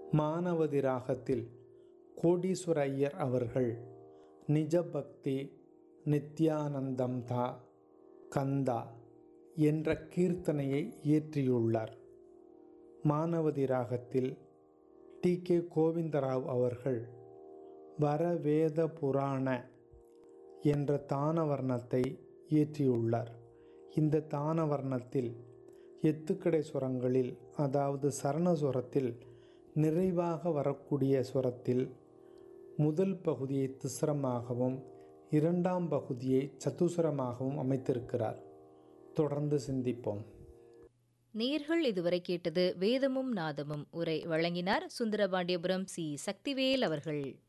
மானவதி ராகத்தில் கோடீஸ்வர ஐயர் அவர்கள் நிஜபக்தி நித்யானந்தம் தா கந்தா என்ற கீர்த்தனையை இயற்றியுள்ளார் மானவதி ராகத்தில் டி கே கோவிந்தராவ் அவர்கள் வரவேத புராண என்ற தானவர்ணத்தை இயற்றியுள்ளார் இந்த தானவர்ணத்தில் எத்துக்கடை சுரங்களில் அதாவது சரணசுரத்தில் நிறைவாக வரக்கூடிய சுரத்தில் முதல் பகுதியை திஸ்ரமாகவும் இரண்டாம் பகுதியை சத்துசுரமாகவும் அமைத்திருக்கிறார் தொடர்ந்து சிந்திப்போம் நேர்கள் இதுவரை கேட்டது வேதமும் நாதமும் உரை வழங்கினார் சுந்தரபாண்டியபுரம் சி சக்திவேல் அவர்கள்